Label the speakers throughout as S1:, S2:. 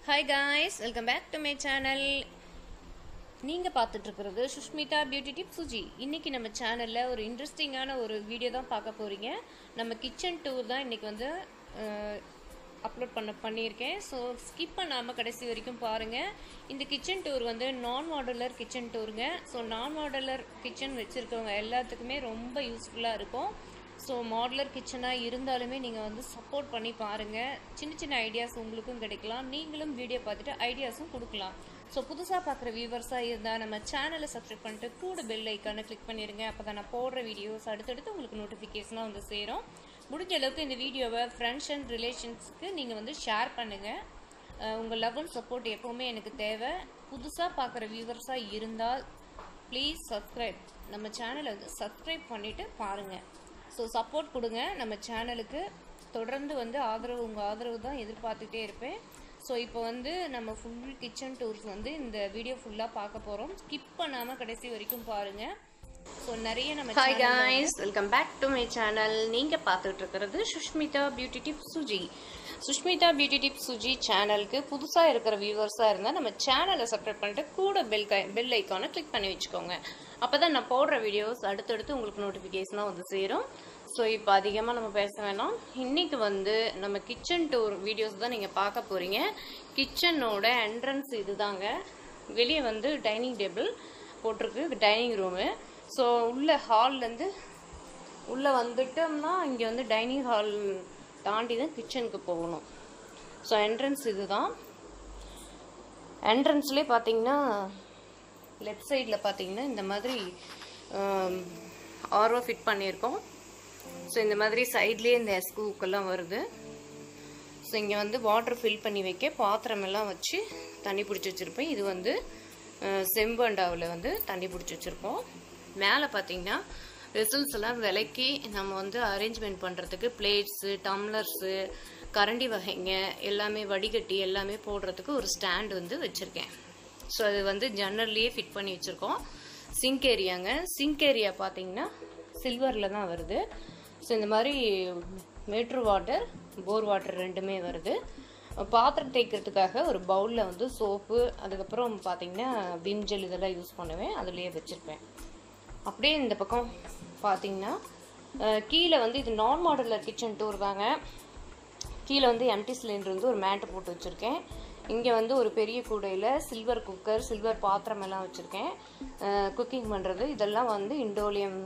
S1: hi guys welcome back to my channel நீங்கள் பார்த்துட்டு இருக்கிறது சுஷ்மிதா பியூட்டி டிப் சுஜி இன்னைக்கு நம்ம சேனலில் ஒரு இன்ட்ரெஸ்டிங்கான ஒரு வீடியோ தான் பார்க்க போகிறீங்க நம்ம கிச்சன் டூர் தான் இன்னைக்கு வந்து அப்லோட் பண்ண பண்ணியிருக்கேன் ஸோ ஸ்கிப் பண்ணாமல் கடைசி வரைக்கும் பாருங்கள் இந்த கிச்சன் டூர் வந்து நான் மாடுலர் கிச்சன் டூருங்க ஸோ நான் மாடுலர் கிச்சன் வச்சுருக்கவங்க எல்லாத்துக்குமே ரொம்ப யூஸ்ஃபுல்லாக இருக்கும் ஸோ மாடுலர் கிச்சனாக இருந்தாலுமே நீங்கள் வந்து சப்போர்ட் பண்ணி பாருங்கள் சின்ன சின்ன ஐடியாஸ் உங்களுக்கும் கிடைக்கலாம் நீங்களும் வீடியோ பார்த்துட்டு ஐடியாஸும் கொடுக்கலாம் ஸோ புதுசாக பார்க்குற வியூவர்ஸாக இருந்தால் நம்ம சேனலை சப்ஸ்கிரைப் பண்ணிட்டு கூட பெல் ஐக்கானை கிளிக் பண்ணிடுங்க அப்போ தான் நான் போடுற வீடியோஸ் அடுத்தடுத்து உங்களுக்கு நோட்டிஃபிகேஷனாக வந்து சேரும் முடிஞ்ச அளவுக்கு இந்த வீடியோவை ஃப்ரெண்ட்ஸ் அண்ட் ரிலேஷன்ஸ்க்கு நீங்கள் வந்து ஷேர் பண்ணுங்கள் உங்கள் லவ் அண்ட் சப்போர்ட் எப்போவுமே எனக்கு தேவை புதுசாக பார்க்குற வியூவர்ஸாக இருந்தால் ப்ளீஸ் சப்ஸ்கிரைப் நம்ம சேனலை வந்து சப்ஸ்கிரைப் பண்ணிவிட்டு பாருங்கள் ஸோ சப்போர்ட் கொடுங்க நம்ம சேனலுக்கு தொடர்ந்து வந்து ஆதரவு உங்கள் ஆதரவு தான் எதிர்பார்த்துட்டே இருப்பேன் ஸோ இப்போ வந்து நம்ம ஃபுல் கிச்சன் டூர்ஸ் வந்து இந்த வீடியோ ஃபுல்லாக பார்க்க போகிறோம் ஸ்கிப் பண்ணாமல் கடைசி வரைக்கும் பாருங்கள் ஸோ நிறைய நம்ம hi guys welcome back to my channel நீங்கள் பார்த்துட்டு இருக்கிறது Sushmita beauty tip Suji Sushmita beauty tip Suji சேனலுக்கு புதுசாக இருக்கிற வியூவர்ஸாக இருந்தால் நம்ம சேனலை சப்ஸ்கிரைப் பண்ணிட்டு கூட பெல் கை பெல் ஐக்கானை கிளிக் பண்ணி வச்சுக்கோங்க அப்போ தான் நான் போடுற வீடியோஸ் அடுத்தடுத்து உங்களுக்கு நோட்டிஃபிகேஷனாக வந்து சேரும் ஸோ இப்போ அதிகமாக நம்ம பேச வேணாம் இன்றைக்கி வந்து நம்ம கிச்சன் டூர் வீடியோஸ் தான் நீங்கள் பார்க்க போகிறீங்க கிச்சனோட என்ட்ரன்ஸ் இது தாங்க வெளியே வந்து டைனிங் டேபிள் போட்டிருக்கு டைனிங் ரூமு ஸோ உள்ள ஹால்லேருந்து உள்ளே வந்துட்டோம்னா இங்கே வந்து டைனிங் ஹால் தாண்டி தான் கிச்சனுக்கு போகணும் ஸோ என்ட்ரன்ஸ் இது தான் என்ட்ரன்ஸ்லேயே பார்த்தீங்கன்னா லெஃப்ட் சைடில் பார்த்தீங்கன்னா இந்த மாதிரி ஆர்வோ ஃபிட் பண்ணியிருக்கோம் ஸோ இந்த மாதிரி சைட்லேயே இந்த எஸ்கூக்கெல்லாம் வருது ஸோ இங்கே வந்து வாட்டர் ஃபில் பண்ணி வைக்க பாத்திரமெல்லாம் வச்சு தண்ணி பிடிச்சி வச்சுருப்பேன் இது வந்து செம்பண்டாவில் வந்து தண்ணி பிடிச்சி வச்சுருப்போம் மேலே பார்த்தீங்கன்னா ரிசல்ட்ஸ் எல்லாம் விலைக்கு நம்ம வந்து அரேஞ்ச்மெண்ட் பண்ணுறதுக்கு பிளேட்ஸு டம்ளர்ஸு கரண்டி வகைங்க எல்லாமே வடிகட்டி எல்லாமே போடுறதுக்கு ஒரு ஸ்டாண்ட் வந்து வச்சுருக்கேன் ஸோ அது வந்து ஜன்னல்லையே ஃபிட் பண்ணி வச்சுருக்கோம் சிங்க் ஏரியாங்க சிங்க் ஏரியா பார்த்தீங்கன்னா சில்வரில் தான் வருது ஸோ இந்த மாதிரி மேட்ரு வாட்டர் போர் வாட்டர் ரெண்டுமே வருது பாத்திரம் தேய்க்கிறதுக்காக ஒரு பவுலில் வந்து சோப்பு அதுக்கப்புறம் பார்த்தீங்கன்னா விம் ஜெல் இதெல்லாம் யூஸ் பண்ணுவேன் அதுலேயே வச்சுருப்பேன் அப்படியே இந்த பக்கம் பார்த்தீங்கன்னா கீழே வந்து இது நான் மாடலர் கிச்சன் டூர் தாங்க கீழே வந்து எம்டி சிலிண்டர் வந்து ஒரு மேட்டு போட்டு வச்சுருக்கேன் இங்கே வந்து ஒரு பெரிய கூடையில் சில்வர் குக்கர் சில்வர் பாத்திரம் எல்லாம் வச்சுருக்கேன் குக்கிங் பண்ணுறது இதெல்லாம் வந்து இண்டோலியம்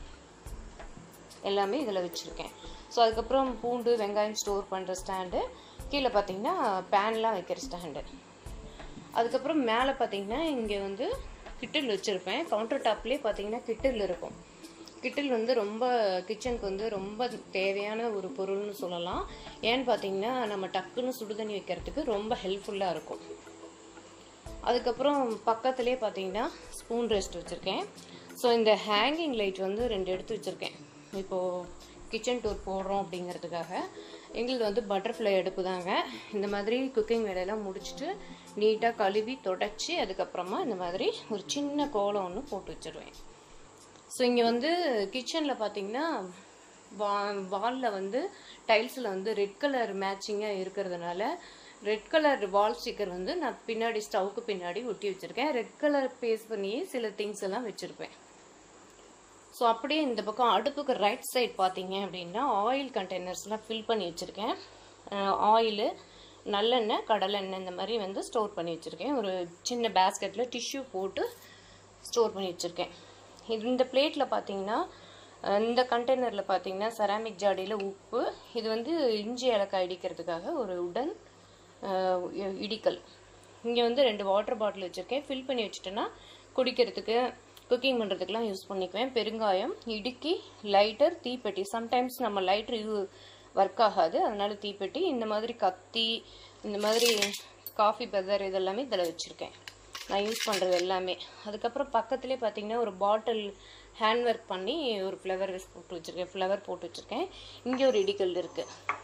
S1: எல்லாமே இதில் வச்சுருக்கேன் ஸோ அதுக்கப்புறம் பூண்டு வெங்காயம் ஸ்டோர் பண்ணுற ஸ்டாண்டு கீழே பார்த்தீங்கன்னா பேன்லாம் வைக்கிற ஸ்டாண்டு அதுக்கப்புறம் மேலே பார்த்தீங்கன்னா இங்கே வந்து கிட்டில் வச்சுருப்பேன் கவுண்டர் டாப்லேயே பார்த்தீங்கன்னா கிட்டில் இருக்கும் கிட்டில் வந்து ரொம்ப கிச்சனுக்கு வந்து ரொம்ப தேவையான ஒரு பொருள்னு சொல்லலாம் ஏன்னு பார்த்தீங்கன்னா நம்ம டக்குன்னு சுடுதண்ணி வைக்கிறதுக்கு ரொம்ப ஹெல்ப்ஃபுல்லாக இருக்கும் அதுக்கப்புறம் பக்கத்துலேயே பார்த்தீங்கன்னா ஸ்பூன் ரெஸ்ட் வச்சுருக்கேன் ஸோ இந்த ஹேங்கிங் லைட் வந்து ரெண்டு எடுத்து வச்சுருக்கேன் இப்போது கிச்சன் டூர் போடுறோம் அப்படிங்கிறதுக்காக எங்களுக்கு வந்து பட்டர்ஃப்ளை அடுப்பு தாங்க இந்த மாதிரி குக்கிங் வேலையெல்லாம் முடிச்சுட்டு நீட்டாக கழுவி தொடச்சி அதுக்கப்புறமா இந்த மாதிரி ஒரு சின்ன கோலம் ஒன்று போட்டு வச்சுருவேன் ஸோ இங்கே வந்து கிச்சனில் பார்த்தீங்கன்னா வா வாலில் வந்து டைல்ஸில் வந்து ரெட் கலர் மேட்சிங்காக இருக்கிறதுனால ரெட் கலர் வால் ஸ்டிக்கர் வந்து நான் பின்னாடி ஸ்டவ்க்கு பின்னாடி ஒட்டி வச்சுருக்கேன் ரெட் கலர் பேஸ் பண்ணியே சில திங்ஸ் எல்லாம் வச்சுருப்பேன் ஸோ அப்படியே இந்த பக்கம் அடுப்புக்கு ரைட் சைட் பார்த்தீங்க அப்படின்னா ஆயில் கண்டெய்னர்ஸ்லாம் ஃபில் பண்ணி வச்சுருக்கேன் ஆயிலு நல்லெண்ணெய் கடலெண்ணெய் இந்த மாதிரி வந்து ஸ்டோர் பண்ணி வச்சுருக்கேன் ஒரு சின்ன பேஸ்கெட்டில் டிஷ்யூ போட்டு ஸ்டோர் பண்ணி வச்சுருக்கேன் இது இந்த பிளேட்டில் பார்த்தீங்கன்னா இந்த கண்டெய்னரில் பார்த்தீங்கன்னா செராமிக் ஜாடியில் உப்பு இது வந்து இஞ்சி இலக்காய் இடிக்கிறதுக்காக ஒரு உடன் இடிக்கல் இங்கே வந்து ரெண்டு வாட்டர் பாட்டில் வச்சுருக்கேன் ஃபில் பண்ணி வச்சுட்டேன்னா குடிக்கிறதுக்கு குக்கிங் பண்ணுறதுக்கெலாம் யூஸ் பண்ணிக்குவேன் பெருங்காயம் இடுக்கி லைட்டர் தீப்பெட்டி சம்டைம்ஸ் நம்ம லைட்டர் யூ ஒர்க் ஆகாது அதனால தீப்பெட்டி இந்த மாதிரி கத்தி இந்த மாதிரி காஃபி பெதர் இதெல்லாமே இதில் வச்சுருக்கேன் நான் யூஸ் பண்ணுறது எல்லாமே அதுக்கப்புறம் பக்கத்துலேயே பார்த்தீங்கன்னா ஒரு பாட்டில் ஹேண்ட் ஒர்க் பண்ணி ஒரு ஃப்ளவர் போட்டு வச்சுருக்கேன் ஃப்ளவர் போட்டு வச்சுருக்கேன் இங்கே ஒரு இடிக்கல் இருக்குது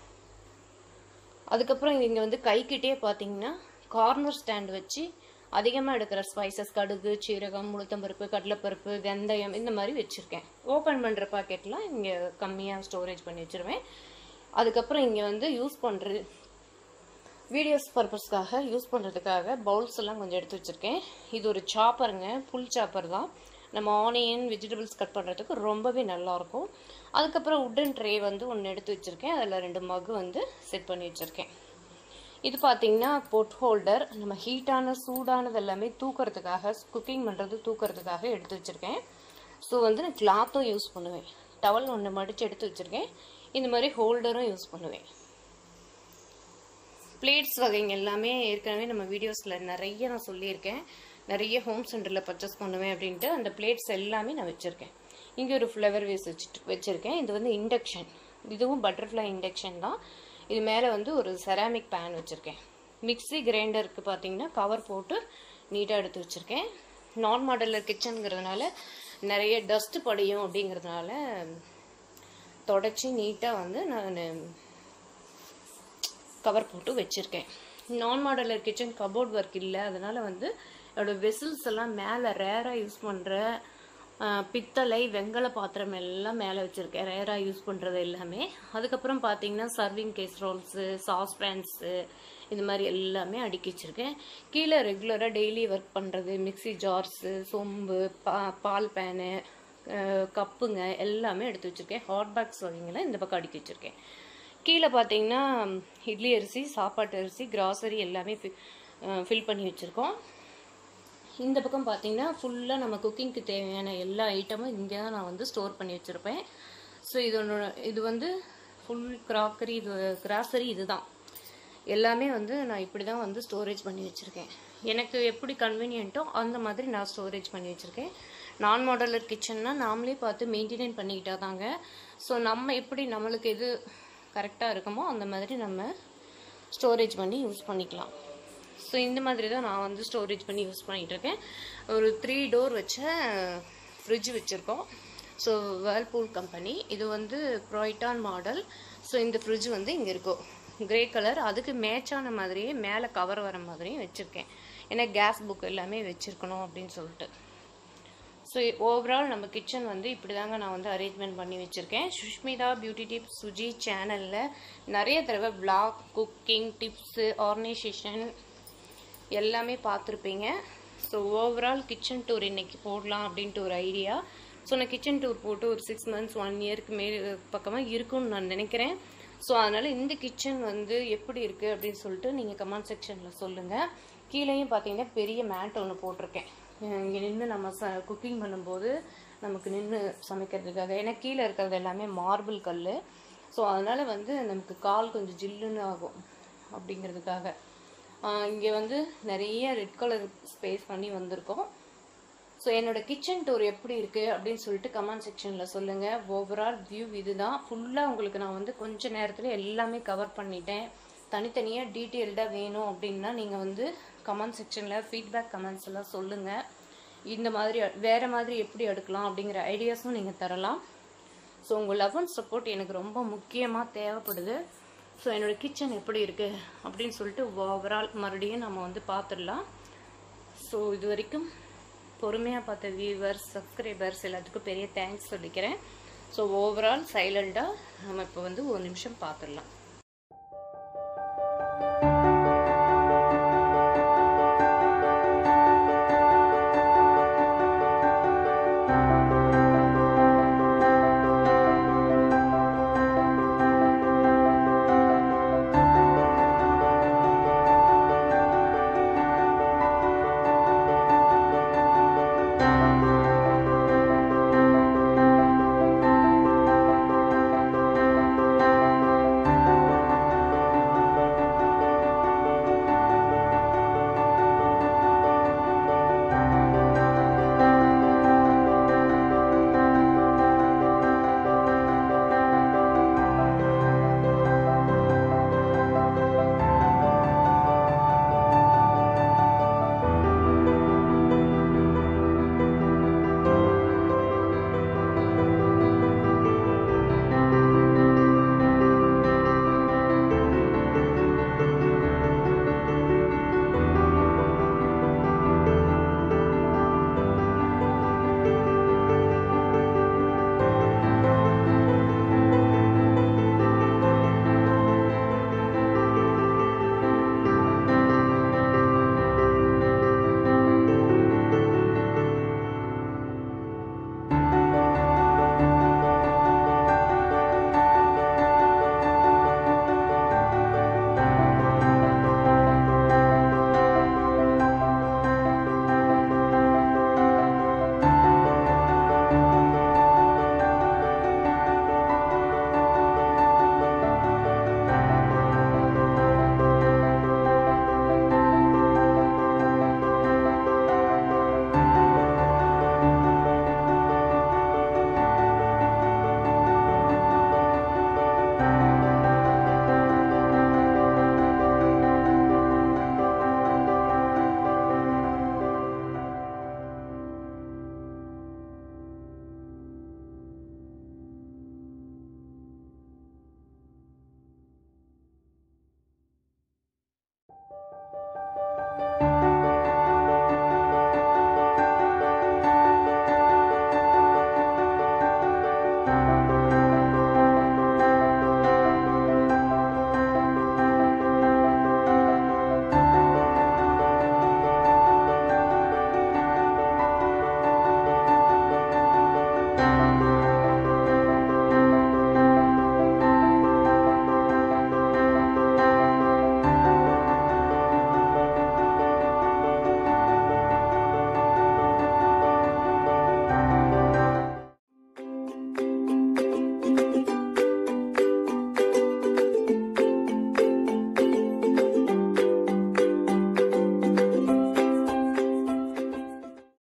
S1: அதுக்கப்புறம் இங்கே வந்து கைக்கிட்டே பார்த்தீங்கன்னா கார்னர் ஸ்டாண்ட் வச்சு அதிகமாக எடுக்கிற ஸ்பைசஸ் கடுகு சீரகம் உளுத்தம்பருப்பு கடலைப்பருப்பு வெந்தயம் இந்த மாதிரி வச்சுருக்கேன் ஓப்பன் பண்ணுற பாக்கெட்லாம் இங்கே கம்மியாக ஸ்டோரேஜ் பண்ணி வச்சுருவேன் அதுக்கப்புறம் இங்கே வந்து யூஸ் பண்ணுறது வீடியோஸ் பர்பஸ்க்காக யூஸ் பண்ணுறதுக்காக பவுல்ஸ் எல்லாம் கொஞ்சம் எடுத்து வச்சுருக்கேன் இது ஒரு சாப்பருங்க ஃபுல் சாப்பர் தான் நம்ம ஆனியன் வெஜிடபிள்ஸ் கட் பண்ணுறதுக்கு ரொம்பவே நல்லாயிருக்கும் அதுக்கப்புறம் உட்டன் ட்ரே வந்து ஒன்று எடுத்து வச்சுருக்கேன் அதில் ரெண்டு மഗ് வந்து செட் பண்ணி வச்சுருக்கேன் இது பார்த்தீங்கன்னா பொட் ஹோல்டர் நம்ம ஹீட்டான சூடானது எல்லாமே தூக்கிறதுக்காக குக்கிங் பண்ணுறது தூக்கிறதுக்காக எடுத்து வச்சுருக்கேன் ஸோ வந்து நான் கிளாத்தும் யூஸ் பண்ணுவேன் டவல் ஒன்று மடித்து எடுத்து வச்சுருக்கேன் இந்த மாதிரி ஹோல்டரும் யூஸ் பண்ணுவேன் பிளேட்ஸ் வகைங்க எல்லாமே ஏற்கனவே நம்ம வீடியோஸில் நிறைய நான் சொல்லியிருக்கேன் நிறைய ஹோம் சென்டரில் பர்ச்சேஸ் பண்ணுவேன் அப்படின்ட்டு அந்த பிளேட்ஸ் எல்லாமே நான் வச்சுருக்கேன் இங்கே ஒரு ஃப்ளவர் வேஸ் வச்சுட்டு வச்சுருக்கேன் இது வந்து இண்டக்ஷன் இதுவும் பட்டர்ஃப்ளை இண்டக்ஷன் தான் இது மேலே வந்து ஒரு செராமிக் பேன் வச்சுருக்கேன் மிக்ஸி கிரைண்டருக்கு பார்த்தீங்கன்னா கவர் போட்டு நீட்டாக எடுத்து வச்சுருக்கேன் நான் மாடலர் கிச்சனுங்கிறதுனால நிறைய டஸ்ட் படியும் அப்படிங்கிறதுனால தொடச்சி நீட்டாக வந்து நான் கவர் போட்டு வச்சுருக்கேன் நான் மாடலர் கிச்சன் கபோர்ட் ஒர்க் இல்லை அதனால் வந்து என்னோடய வெசில்ஸ் எல்லாம் மேலே ரேராக யூஸ் பண்ணுற பித்தளை வெங்கல பாத்திரம் எல்லாம் மேலே வச்சுருக்கேன் ரேராக யூஸ் பண்ணுறது எல்லாமே அதுக்கப்புறம் பார்த்தீங்கன்னா serving case rolls sauce pans இந்த மாதிரி எல்லாமே அடுக்கி வச்சுருக்கேன் கீழே ரெகுலராக டெய்லி ஒர்க் பண்ணுறது மிக்சி ஜார்ஸு சொம்பு பா பால் பேனு கப்புங்க எல்லாமே எடுத்து வச்சுருக்கேன் ஹாட் பேக்ஸ் வகைங்களை இந்த பக்கம் அடுக்கி வச்சுருக்கேன் கீழே பார்த்தீங்கன்னா இட்லி அரிசி சாப்பாட்டு அரிசி கிராசரி எல்லாமே ஃபில் பண்ணி வச்சுருக்கோம் இந்த பக்கம் பார்த்தீங்கன்னா ஃபுல்லாக நம்ம குக்கிங்க்கு தேவையான எல்லா ஐட்டமும் இங்கே தான் நான் வந்து ஸ்டோர் பண்ணி வச்சுருப்பேன் ஸோ இதோட இது வந்து ஃபுல் க்ராக்கரி இது கிராசரி இது தான் எல்லாமே வந்து நான் இப்படி தான் வந்து ஸ்டோரேஜ் பண்ணி வச்சுருக்கேன் எனக்கு எப்படி கன்வீனியன்ட்டோ அந்த மாதிரி நான் ஸ்டோரேஜ் பண்ணி வச்சுருக்கேன் நான் மாடலர் கிச்சன்னா நாமளே பார்த்து மெயின்டைன் பண்ணிக்கிட்டா தாங்க ஸோ நம்ம எப்படி நம்மளுக்கு எது கரெக்டாக இருக்குமோ அந்த மாதிரி நம்ம ஸ்டோரேஜ் பண்ணி யூஸ் பண்ணிக்கலாம் ஸோ இந்த மாதிரி தான் நான் வந்து ஸ்டோரேஜ் பண்ணி யூஸ் பண்ணிகிட்டு இருக்கேன் ஒரு த்ரீ டோர் வச்ச ஃப்ரிட்ஜ் வச்சுருக்கோம் ஸோ வேர்ல்பூல் கம்பெனி இது வந்து ப்ராய்டான் மாடல் ஸோ இந்த ஃப்ரிட்ஜ் வந்து இங்கே இருக்கும் கிரே கலர் அதுக்கு மேட்சான மாதிரியே மேலே கவர் வர மாதிரியும் வச்சுருக்கேன் ஏன்னா கேஸ் புக் எல்லாமே வச்சுருக்கணும் அப்படின்னு சொல்லிட்டு ஸோ ஓவரால் நம்ம கிச்சன் வந்து இப்படி தாங்க நான் வந்து அரேஞ்ச்மெண்ட் பண்ணி வச்சுருக்கேன் சுஷ்மிதா பியூட்டி டிப்ஸ் சுஜி சேனலில் நிறைய தடவை பிளாக் குக்கிங் டிப்ஸு ஆர்கனைசேஷன் எல்லாமே பார்த்துருப்பீங்க ஸோ ஓவரால் கிச்சன் டூர் இன்றைக்கி போடலாம் அப்படின்ட்டு ஒரு ஐடியா ஸோ நான் கிச்சன் டூர் போட்டு ஒரு சிக்ஸ் மந்த்ஸ் ஒன் இயருக்கு மே பக்கமாக இருக்கும்னு நான் நினைக்கிறேன் ஸோ அதனால் இந்த கிச்சன் வந்து எப்படி இருக்குது அப்படின்னு சொல்லிட்டு நீங்கள் கமெண்ட் செக்ஷனில் சொல்லுங்கள் கீழேயும் பார்த்தீங்கன்னா பெரிய மேட் ஒன்று போட்டிருக்கேன் இங்கே நின்று நம்ம ச குக்கிங் பண்ணும்போது நமக்கு நின்று சமைக்கிறதுக்காக ஏன்னா கீழே இருக்கிறது எல்லாமே மார்பிள் கல் ஸோ அதனால் வந்து நமக்கு கால் கொஞ்சம் ஜில்லுன்னு ஆகும் அப்படிங்கிறதுக்காக இங்கே வந்து நிறைய ரெட் கலர் ஸ்பேஸ் பண்ணி வந்திருக்கோம் ஸோ என்னோட கிச்சன் டூர் எப்படி இருக்குது அப்படின்னு சொல்லிட்டு கமெண்ட் செக்ஷனில் சொல்லுங்கள் ஓவரால் வியூ இதுதான் ஃபுல்லாக உங்களுக்கு நான் வந்து கொஞ்ச நேரத்தில் எல்லாமே கவர் பண்ணிட்டேன் தனித்தனியாக டீட்டெயில்டாக வேணும் அப்படின்னா நீங்கள் வந்து கமெண்ட் செக்ஷனில் ஃபீட்பேக் கமெண்ட்ஸ் எல்லாம் சொல்லுங்கள் இந்த மாதிரி வேறு மாதிரி எப்படி எடுக்கலாம் அப்படிங்கிற ஐடியாஸும் நீங்கள் தரலாம் ஸோ உங்கள் லவ் அண்ட் சப்போர்ட் எனக்கு ரொம்ப முக்கியமாக தேவைப்படுது ஸோ என்னோடய கிச்சன் எப்படி இருக்குது அப்படின்னு சொல்லிட்டு ஓவரால் மறுபடியும் நம்ம வந்து பார்த்துடலாம் ஸோ இது வரைக்கும் பொறுமையாக பார்த்த வியூவர்ஸ் சப்ஸ்கிரைபர்ஸ் எல்லாத்துக்கும் பெரிய தேங்க்ஸ் சொல்லிக்கிறேன் ஸோ ஓவரால் சைலண்ட்டாக நம்ம இப்போ வந்து ஒரு நிமிஷம் பார்த்துடலாம்